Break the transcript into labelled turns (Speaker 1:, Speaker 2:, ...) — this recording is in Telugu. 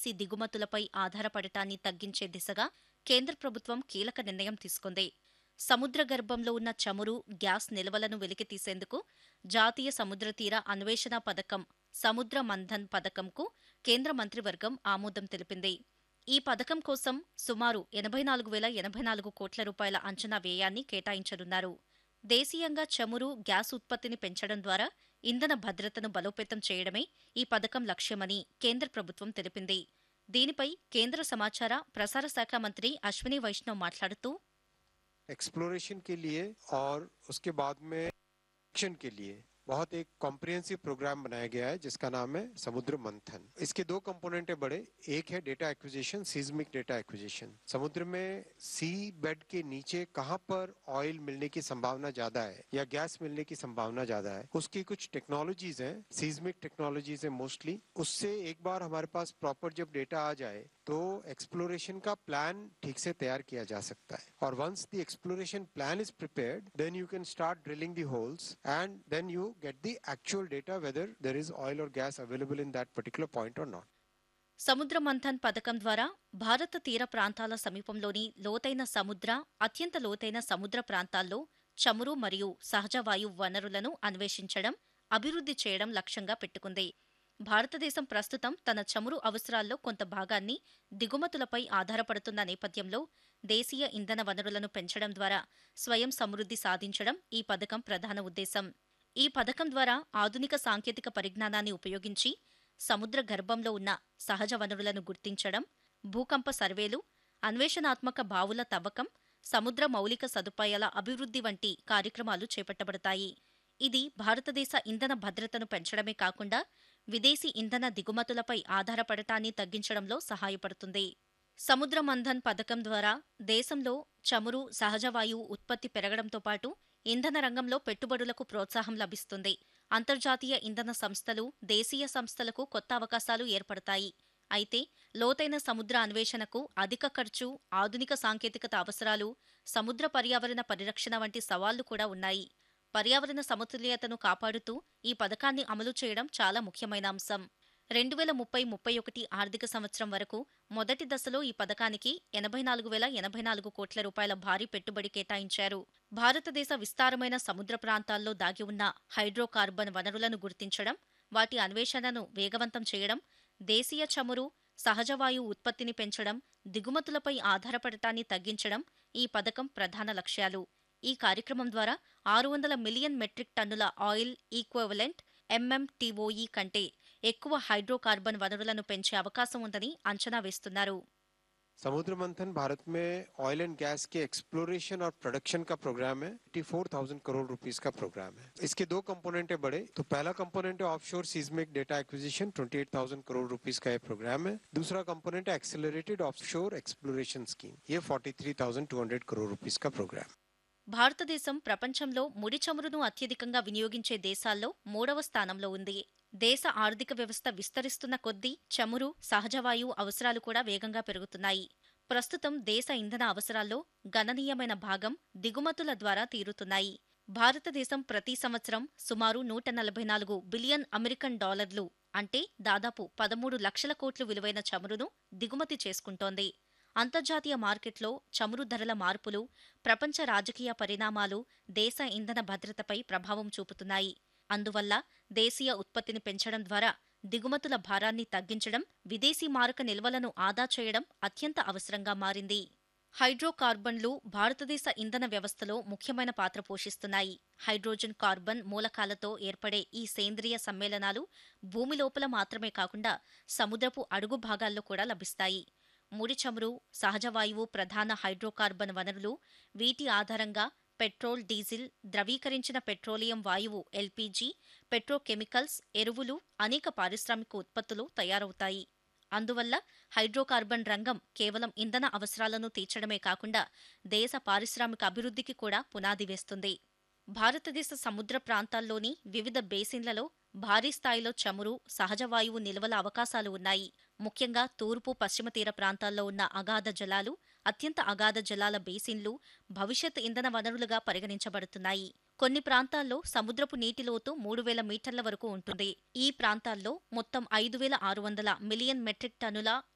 Speaker 1: విదేశీ దిగుమతులపై ఆధారపడటాన్ని తగ్గించే దిశగా కేంద్ర ప్రభుత్వం కీలక నిర్ణయం తీసుకుంది సముద్ర గర్భంలో ఉన్న చమురు గ్యాస్ నిల్వలను వెలికితీసేందుకు జాతీయ సముద్ర తీర అన్వేషణ పథకం సముద్ర మంథన్ పథకంకు కేంద్ర మంత్రివర్గం ఆమోదం తెలిపింది ఈ పథకం కోసం సుమారు ఎనభై నాలుగు వేల ఎనభై నాలుగు కోట్ల రూపాయల అంచనా వ్యయాన్ని కేటాయించనున్నారు దేశీయంగా చమురు గ్యాస్ ఉత్పత్తిని పెంచడం ద్వారా ఇంధన భద్రతను బలోపేతం చేయడమే ఈ పథకం లక్ష్యమని కేంద్ర ప్రభుత్వం తెలిపింది దీనిపై కేంద్ర సమాచార ప్రసార శాఖ మంత్రి అశ్విని వైష్ణవ్ మాట్లాడుతూ
Speaker 2: एक्सप्लोरेशन के लिए और उसके बाद में एक्शन के लिए बहुत एक कॉम्प्रिहेंसिव प्रोग्राम बनाया गया है जिसका नाम है समुद्र मंथन इसके दो कंपोनेंट है बड़े एक है data acquisition seismic data acquisition समुद्र में सी बेड के नीचे कहां पर ऑयल मिलने की संभावना ज्यादा है या गैस मिलने की संभावना ज्यादा है उसकी कुछ टेक्नोलॉजीज हैं सीज्मिक टेक्नोलॉजीज है मोस्टली उससे एक बार हमारे पास प्रॉपर जब डेटा आ जाए तो एक्सप्लोरेशन का प्लान ठीक से तैयार किया जा सकता है और once the exploration plan is prepared then you can start drilling the holes and then you get the actual data whether there is oil or gas available in that particular point or not.
Speaker 1: సముద్ర మంథన్ పథకం ద్వారా భారత తీర ప్రాంతాల సమీపంలోని లోతైన సముద్ర అత్యంత లోతైన సముద్ర ప్రాంతాల్లో చమురు మరియు సహజ వాయువు వనరులను అన్వేషించడం అభివృద్ధి చేయడం లక్ష్యంగా పెట్టుకుంది భారతదేశం ప్రస్తుతం తన చమురు అవసరాల్లో కొంత భాగాన్ని దిగుమతులపై ఆధారపడుతున్న నేపథ్యంలో దేశీయ ఇంధన వనరులను పెంచడం ద్వారా స్వయం సమృద్ధి సాధించడం ఈ పథకం ప్రధాన ఉద్దేశం ఈ పథకం ద్వారా ఆధునిక సాంకేతిక పరిజ్ఞానాన్ని ఉపయోగించి సముద్ర గర్భంలో ఉన్న సహజ వనరులను గుర్తించడం భూకంప సర్వేలు అన్వేషణాత్మక బావుల తవ్వకం సముద్ర మౌలిక సదుపాయాల అభివృద్ధి వంటి కార్యక్రమాలు చేపట్టబడతాయి ఇది భారతదేశ ఇంధన భద్రతను పెంచడమే కాకుండా విదేశీ ఇంధన దిగుమతులపై ఆధారపడటాన్ని తగ్గించడంలో సహాయపడుతుంది సముద్ర మంథన్ పథకం ద్వారా దేశంలో చమురు సహజ వాయువు ఉత్పత్తి పెరగడంతో పాటు ఇంధన రంగంలో పెట్టుబడులకు ప్రోత్సాహం లభిస్తుంది అంతర్జాతీయ ఇంధన సంస్థలు దేశీయ సంస్థలకు కొత్త అవకాశాలు ఏర్పడతాయి అయితే లోతైన సముద్ర అన్వేషణకు అధిక ఖర్చు ఆధునిక సాంకేతికత అవసరాలు సముద్ర పర్యావరణ పరిరక్షణ వంటి సవాళ్లు కూడా ఉన్నాయి పర్యావరణ సమతుల్యతను కాపాడుతూ ఈ పథకాన్ని అమలు చేయడం చాలా ముఖ్యమైన అంశం రెండు వేల ముప్పై ముప్పై ఒకటి ఆర్థిక సంవత్సరం వరకు మొదటి దశలో ఈ పథకానికి ఎనభై నాలుగు వేల ఎనభై నాలుగు కోట్ల రూపాయల భారీ పెట్టుబడి కేటాయించారు భారతదేశ విస్తారమైన సముద్ర ప్రాంతాల్లో దాగి ఉన్న హైడ్రోకార్బన్ వనరులను గుర్తించడం వాటి అన్వేషణను వేగవంతం చేయడం దేశీయ చమురు సహజవాయువు ఉత్పత్తిని పెంచడం దిగుమతులపై ఆధారపడటాన్ని తగ్గించడం ఈ పథకం ప్రధాన లక్ష్యాలు ఈ కార్యక్రమం ద్వారా ఆరు వందల మిలియన్ మెట్రిక్ టన్నుల ఆయిల్ ఈక్వవలెంట్ ఎంఎంటీఓఈ కంటే ఎక్కువ హైడ్రోకార్బన్ వనరులను పెంచే అవకాశం ఉందని అంచనా వేస్తున్నారు
Speaker 2: समुद्र मंथन भारत में ऑयल एंड गैस के एक्सप्लोरेशन और प्रोडक्शन का प्रोग्राम है 84,000 करोड़ रुपीस का प्रोग्राम है इसके दो कंपोनेंट है बड़े तो पहला कंपोनेंट है offshore seismic data acquisition 28,000 crore rupees का ये प्रोग्राम है दूसरा कंपोनेंट है एक्सेलरेटेड ऑफशोर एक्सप्लोरेशन स्कीम ये 43,200 करोड़ रुपीस का प्रोग्राम
Speaker 1: భారతదేశం ప్రపంచంలో ముడి చమురును అత్యధికంగా వినియోగించే దేశాల్లో మూడవ స్థానంలో ఉంది దేశ ఆర్థిక వ్యవస్థ విస్తరిస్తున్న కొద్దీ చమురు సహజవాయువు అవసరాలు కూడా వేగంగా పెరుగుతున్నాయి ప్రస్తుతం దేశ ఇంధన అవసరాల్లో గణనీయమైన భాగం దిగుమతుల ద్వారా తీరుతున్నాయి భారతదేశం ప్రతి సంవత్సరం సుమారు నూట నలభై నాలుగు బిలియన్ అమెరికన్ డాలర్లు అంటే దాదాపు పదమూడు లక్షల కోట్లు విలువైన చమురును దిగుమతి చేసుకుంటోంది అంతర్జాతీయ మార్కెట్లో చమురు ధరల మార్పులు ప్రపంచ రాజకీయ పరిణామాలు దేశ ఇంధన భద్రతపై ప్రభావం చూపుతున్నాయి అందువల్ల దేశీయ ఉత్పత్తిని పెంచడం ద్వారా దిగుమతుల భారాన్ని తగ్గించడం విదేశీ మారక నిల్వలను ఆదా చేయడం అత్యంత అవసరంగా మారింది హైడ్రోకార్బన్లు భారతదేశ ఇంధన వ్యవస్థలో ముఖ్యమైన పాత్ర పోషిస్తున్నాయి హైడ్రోజన్ కార్బన్ మూలకాలతో ఏర్పడే ఈ సేంద్రియ సమ్మేళనాలు భూమి లోపల మాత్రమే కాకుండా సముద్రపు అడుగు భాగాల్లో కూడా లభిస్తాయి ముడి చమురు సహజవాయువు ప్రధాన హైడ్రోకార్బన్ వనరులు వీటి ఆధారంగా పెట్రోల్ డీజిల్ ద్రవీకరించిన పెట్రోలియం వాయువు ఎల్పీజీ పెట్రోకెమికల్స్ ఎరువులు అనేక పారిశ్రామిక ఉత్పత్తులు తయారవుతాయి అందువల్ల హైడ్రోకార్బన్ రంగం కేవలం ఇంధన అవసరాలను తీర్చడమే కాకుండా దేశ పారిశ్రామిక అభివృద్ధికి కూడా పునాది వేస్తుంది భారతదేశ సముద్ర ప్రాంతాల్లోని వివిధ బేసిన్లలో భారీ స్థాయిలో చమురు సహజ వాయువు నిల్వల అవకాశాలు ఉన్నాయి ముఖ్యంగా తూర్పు పశ్చిమ తీర ప్రాంతాల్లో ఉన్న అగాధ జలాలు అత్యంత అగాధ జలాల బేసిన్లు భవిష్యత్ ఇంధన వనరులుగా పరిగణించబడుతున్నాయి కొన్ని ప్రాంతాల్లో సముద్రపు నీటి లోతు మూడు వేల మీటర్ల వరకు ఉంటుంది ఈ ప్రాంతాల్లో మొత్తం ఐదు వేల ఆరు వందల మిలియన్ మెట్రిక్ టన్నుల